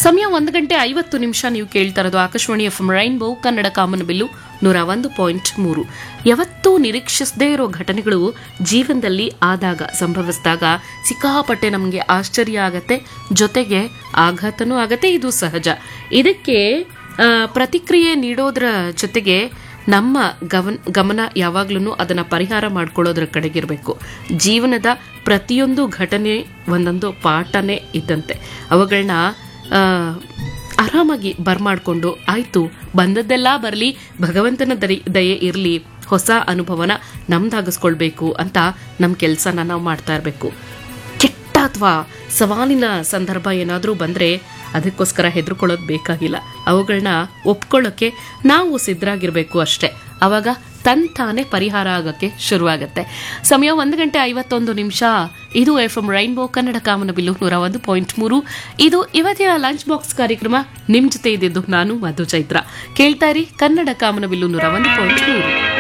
ಸಮಯ ಒಂದು ಗಂಟೆ ಐವತ್ತು ನಿಮಿಷ ನೀವು ಕೇಳ್ತಾ ಇರೋದು ಆಕಾಶವಾಣಿ ಎಫ್ ರೈನ್ಬೋ ಕನ್ನಡ ಕಾಮನಬಿಲ್ಲು ನೂರ ಒಂದು ಪಾಯಿಂಟ್ ಮೂರು ಯಾವತ್ತೂ ನಿರೀಕ್ಷಿಸದೇ ಇರೋ ಘಟನೆಗಳು ಜೀವನದಲ್ಲಿ ಆದಾಗ ಸಂಭವಿಸಿದಾಗ ಸಿಕ್ಕಾಪಟ್ಟೆ ನಮಗೆ ಆಶ್ಚರ್ಯ ಆಗತ್ತೆ ಜೊತೆಗೆ ಆಘಾತನೂ ಆಗತ್ತೆ ಇದು ಸಹಜ ಇದಕ್ಕೆ ಆ, ಪ್ರತಿಕ್ರಿಯೆ ನೀಡೋದ್ರ ಜೊತೆಗೆ ನಮ್ಮ ಗಮನ ಗಮನ ಯಾವಾಗ್ಲೂ ಅದನ್ನ ಪರಿಹಾರ ಮಾಡ್ಕೊಳ್ಳೋದ್ರ ಕಡೆಗಿರಬೇಕು ಜೀವನದ ಪ್ರತಿಯೊಂದು ಘಟನೆ ಒಂದೊಂದು ಪಾಠನೇ ಇದ್ದಂತೆ ಅವುಗಳನ್ನ ಆರಾಮಾಗಿ ಬರ್ಮಾಡ್ಕೊಂಡು ಆಯ್ತು ಬಂದದ್ದೆಲ್ಲ ಬರಲಿ ಭಗವಂತನ ದರಿ ದಯೆ ಇರಲಿ ಹೊಸ ಅನುಭವನ ನಮ್ದಾಗಿಸ್ಕೊಳ್ಬೇಕು ಅಂತ ನಮ್ಮ ಕೆಲಸನ ನಾವು ಮಾಡ್ತಾ ಇರಬೇಕು ಕೆಟ್ಟ ಅಥವಾ ಸವಾಲಿನ ಸಂದರ್ಭ ಏನಾದರೂ ಬಂದರೆ ಅದಕ್ಕೋಸ್ಕರ ಹೆದರ್ಕೊಳ್ಳೋದು ಬೇಕಾಗಿಲ್ಲ ಅವುಗಳನ್ನ ಒಪ್ಕೊಳ್ಳೋಕ್ಕೆ ನಾವು ಸಿದ್ಧರಾಗಿರಬೇಕು ಅಷ್ಟೇ ಅವಾಗ ತಂತಾನೆ ಪರಿಹಾರ ಆಗೋಕ್ಕೆ ಶುರುವಾಗುತ್ತೆ ಸಮಯ ಒಂದು ಗಂಟೆ ಐವತ್ತೊಂದು ನಿಮಿಷ ಇದು ಎಫ್ ಎಂ ರೈನ್ಬೋ ಕನ್ನಡ ಕಾಮನಬಿಲ್ಲು ನೂರ ಒಂದು ಪಾಯಿಂಟ್ ಮೂರು ಇದು ಇವತ್ತಿನ ಲಂಚ್ ಬಾಕ್ಸ್ ಕಾರ್ಯಕ್ರಮ ನಿಮ್ಮ ಜೊತೆ ಇದ್ದಿದ್ದು ನಾನು ಮಧು ಚೈತ್ರ ಕೇಳ್ತಾ ಇರಿ ಕನ್ನಡ ಕಾಮನಬಿಲ್ಲು ನೂರ ಒಂದು ಪಾಯಿಂಟ್ ಮೂರು